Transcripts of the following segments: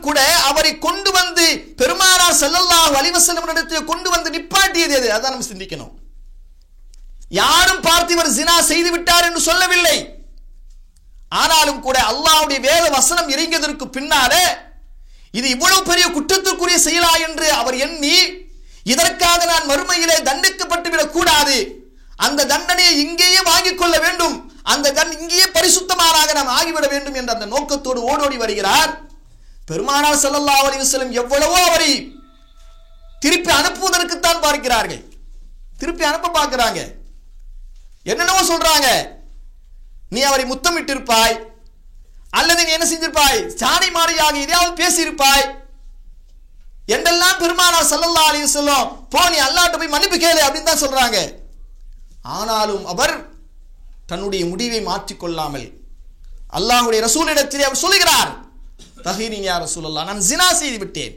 கூட அவரை கொண்டு வந்து பெருமானார் ஸல்லல்லாஹு அலைஹி வஸல்லம் இடத்தில் கொண்டு வந்து நிப்பாட்டியது எது அதான் நம்ம சிந்திக்கணும் யாரும் பார்த்து இவர் ஜினா செய்து விட்டார் என்று சொல்லவில்லை ஆனாலும் கூட அல்லாஹ்வுடைய வேத வசனம் இறங்கியதற்கு பின்னாலே இது இவ்வளவு பெரிய குற்றத்திற்குரிய செயலா என்று அவர் எண்ணி இதற்காக நான் மறுமையிலே தண்டிக்கப்பட்டு விடக் கூடாது அந்த தண்டனையை இங்கேயே வாங்கிக் கொள்ள வேண்டும் அந்த தன் இங்கேயே பரிசுத்தமானாக நாம் ஆகிவிட வேண்டும் என்ற அந்த நோக்கத்தோடு ஓடோடி வருகிறார் பெருமானார் ஸல்லல்லாஹு அலைஹி வஸல்லம் எவ்வளவோ அவரை திருப்பி அனுப்புவதற்குத்தான் பார்க்கிறார்கள் திருப்பி அனுப்ப பார்க்கிறாங்க என்னென்னவோ சொல்றாங்க நீ அவரை முத்தமிட்டிருப்பாய் அல்லது நீ என்ன செஞ்சிருப்பாய் சாணி மாறியாக எதையாவது பேசியிருப்பாய் என்றெல்லாம் பெருமானார் ஸல்லல்லாஹு அலைஹி வஸல்லம் போ நீ அல்லாஹ்ட்ட போய் மன்னிப்பு கேளு அப்படின்னு தான் சொல்றாங்க ஆனாலும் அவர் தன்னுடைய முடிவை மாற்றிக்கொள்ளாமல் அல்லாஹ்வுடைய ரசூலிடத்திலே அவர் சொல்லுகிறார் தஹீரின் யா ரசூலல்லாஹ் நான் ஜினா செய்து விட்டேன்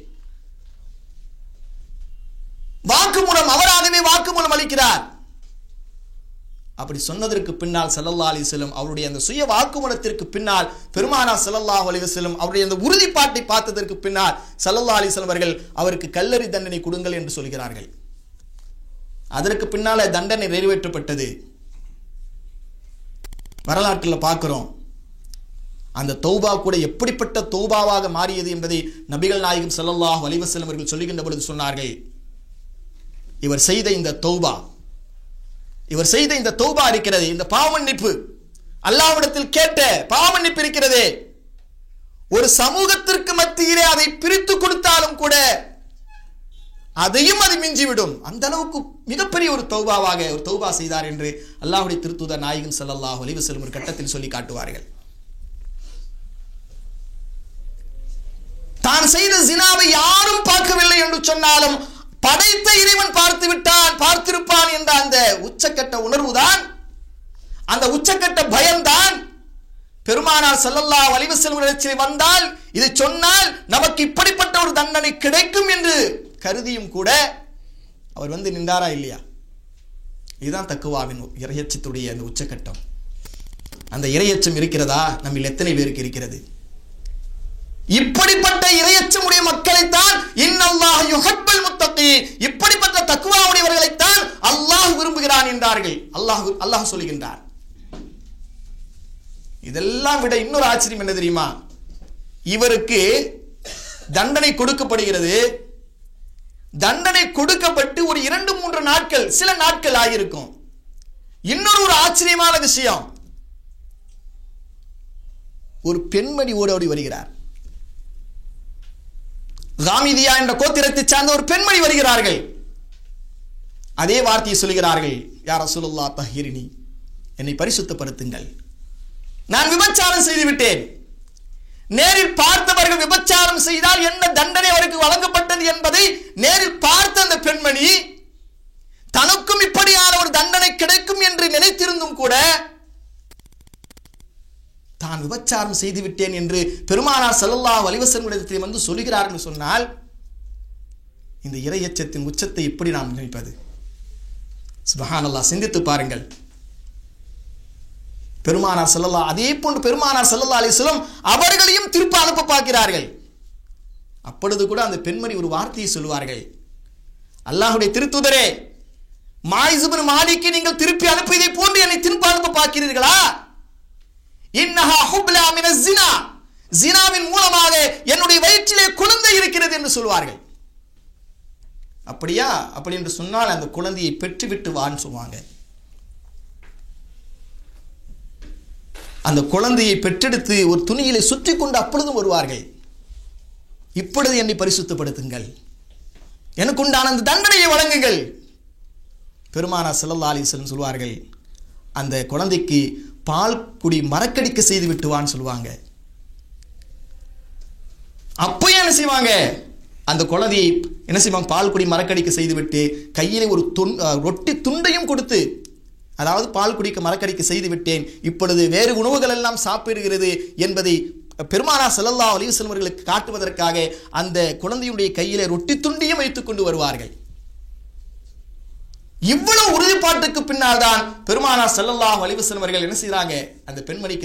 வாக்குமூலம் அவராகவே வாக்குமூலம் அளிக்கிறார் அப்படி சொன்னதற்கு பின்னால் ஸல்லல்லாஹு அலைஹி வஸல்லம் அவருடைய அந்த சுய வாக்குமூலத்திற்கு பின்னால் பெருமானார் ஸல்லல்லாஹு அலைஹி வஸல்லம் அவருடைய அந்த உறுதிப்பாட்டை பார்த்ததற்கு பின்னால் ஸல்லல்லாஹு அலைஹி வஸல்லம் அவர்கள் அவருக்கு கல்லறி தண்டனை கொடுங்கள் என்று சொல்கிறார்கள் அதற்கு பின்னால தண்டனை நிறைவேற்றப்பட்டது வரலாற்றில் பார்க்கிறோம் அந்த தௌபா கூட எப்படிப்பட்ட தௌபாவாக மாறியது என்பதை நபிகள் நாயகம் ஸல்லல்லாஹு அலைஹி வஸல்லம் அவர்கள் சொல்லுகின்ற பொழுது சொன்னார்கள் இவர் செய்த இந்த தௌபா இவர் செய்த இந்த தௌபா இருக்கிறது இந்த பாவமன்னிப்பு அல்லாஹ்விடத்தில் கேட்ட பாவமன்னிப்பு இருக்கிறதே ஒரு சமூகத்திற்கு மத்தியிலே அதை பிரித்து கொடுத்தாலும் கூட அதையும் அது மிஞ்சிவிடும் அந்த அளவுக்கு மிகப்பெரிய ஒரு தௌபாவாக ஒரு தௌபா செய்தார் என்று அல்லாஹ்வுடைய திருத்துதர் நாயகன் ஸல்லல்லாஹு அலைஹி வஸல்லம் ஒரு கட்டத்தில் சொல்லி காட்டுவார்கள் தான் செய்த ஜினாவை யாரும் பார்க்கவில்லை என்று சொன்னாலும் படைத்த இறைவன் பார்த்து விட்டான் பார்த்திருப்பான் என்ற அந்த உச்சக்கட்ட உணர்வுதான் அந்த உச்சக்கட்ட பயம்தான் பெருமானார் ஸல்லல்லாஹு அலைஹி வஸல்லம் இடத்தில் வந்தால் இது சொன்னால் நமக்கு இப்படிப்பட்ட ஒரு தண்டனை கிடைக்கும் என்று கருதியும் கூட அவர் வந்து நின்றாரா இல்லையா இதுதான் தக்குவாவின் இறையச்சத்துடைய அந்த உச்சக்கட்டம் அந்த இறையச்சம் இருக்கிறதா நம்மில் எத்தனை பேருக்கு இருக்கிறது இப்படிப்பட்ட இரையச்சமுடைய மக்களைத்தான் இன்னல்லாஹ் யுஹப்பல் முத்தகி இப்படிப்பட்ட தக்குவாவுடையவர்களைத்தான் அல்லாஹ் விரும்புகிறான் என்றார்கள் அல்லாஹ் அல்லாஹ் சொல்லுகின்றார் இதெல்லாம் விட இன்னொரு ஆச்சரியம் என்ன தெரியுமா இவருக்கு தண்டனை கொடுக்கப்படுகிறது தண்டனை கொடுக்கப்பட்டு ஒரு இரண்டு மூன்று நாட்கள் சில நாட்கள் ஆகியிருக்கும் இன்னொரு ஒரு ஆச்சரியமான விஷயம் ஒரு பெண்மணி ஓடோடி வருகிறார் காமிதியா என்ற கோத்திரத்தை சார்ந்த ஒரு பெண்மணி வருகிறார்கள் அதே வார்த்தையை சொல்கிறார்கள் யார் ரசூலுல்லாஹ் தஹீரினி என்னை பரிசுத்தப்படுத்துங்கள் நான் விபச்சாரம் செய்து விட்டேன் நேரில் பார்த்தவர்கள் விபச்சாரம் செய்தால் என்ன தண்டனை அவருக்கு வழங்கப்பட்டது என்பதை நேரில் பார்த்த அந்த பெண்மணி தனக்கும் இப்படியான ஒரு தண்டனை கிடைக்கும் என்று நினைத்திருந்தும் கூட தான் விபச்சாரம் செய்து விட்டேன் என்று பெருமானார் ஸல்லல்லாஹு அலைஹி வஸல்லம் இடத்தில் வந்து சொல்கிறார்கள் சொன்னால் இந்த இரையச்சத்தின் உச்சத்தை எப்படி நாம் நினைப்பது சுபஹானல்லாஹ் சிந்தித்து பாருங்கள் பெருமானார் ஸல்லல்லாஹு அதே போன்று பெருமானார் ஸல்லல்லாஹு அலைஹி வஸல்லம் அவர்களையும் திருப்ப அனுப்ப பார்க்கிறார்கள் அப்பொழுது கூட அந்த பெண்மணி ஒரு வார்த்தையை சொல்வார்கள் அல்லாஹ்வுடைய திருத்துதரே மாயிசுபின் மாலிக்கு நீங்கள் திருப்பி அனுப்பியதை போன்று என்னை திருப்ப அனுப்ப பார்க்கிறீர்களா இன்னஹா ஹுப்லா மின ஜினா ஜினாவின் மூலமாக என்னுடைய வயிற்றிலே குழந்தை இருக்கிறது என்று சொல்வார்கள் அப்படியா அப்படி என்று சொன்னால் அந்த குழந்தையை பெற்றுவிட்டு வான்னு சொல்லுவாங்க அந்த குழந்தையை பெற்றெடுத்து ஒரு துணியிலே சுற்றி கொண்டு அப்பொழுதும் வருவார்கள் இப்பொழுது என்னை பரிசுத்தப்படுத்துங்கள் எனக்கு உண்டான அந்த தண்டனையை வழங்குங்கள் பெருமானா ஸல்லல்லாஹு அலைஹி வஸல்லம் சொல்வார்கள் அந்த குழந்தைக்கு பால் குடி மரக்கடிக்க செய்து விட்டுவான்னு சொல்லுவாங்க அப்பயும் என்ன செய்வாங்க அந்த குழந்தையை என்ன செய்வாங்க பால் குடி மரக்கடிக்க செய்துவிட்டு கையிலே ஒரு துண் அஹ், ரொட்டி துண்டையும் கொடுத்து அதாவது பால் குடிக்க மரக்கடிக்க செய்து விட்டேன் இப்பொழுது வேறு உணவுகள் எல்லாம் சாப்பிடுகிறது என்பதை பெருமானா ஸல்லல்லாஹு அலைஹி வஸல்லம் அவர்களுக்கு காட்டுவதற்காக அந்த குழந்தையுடைய கையிலே ரொட்டி துண்டையும் வைத்துக் கொண்டு வருவார்கள் இவ்வளவு உறுதிப்பாட்டுக்கு பின்னால் தான் பெருமானா ஸல்லல்லாஹு அலைஹி வஸல்லம் அவர்கள் என்ன செய்றாங்க அந்த பெண்மணிக்கு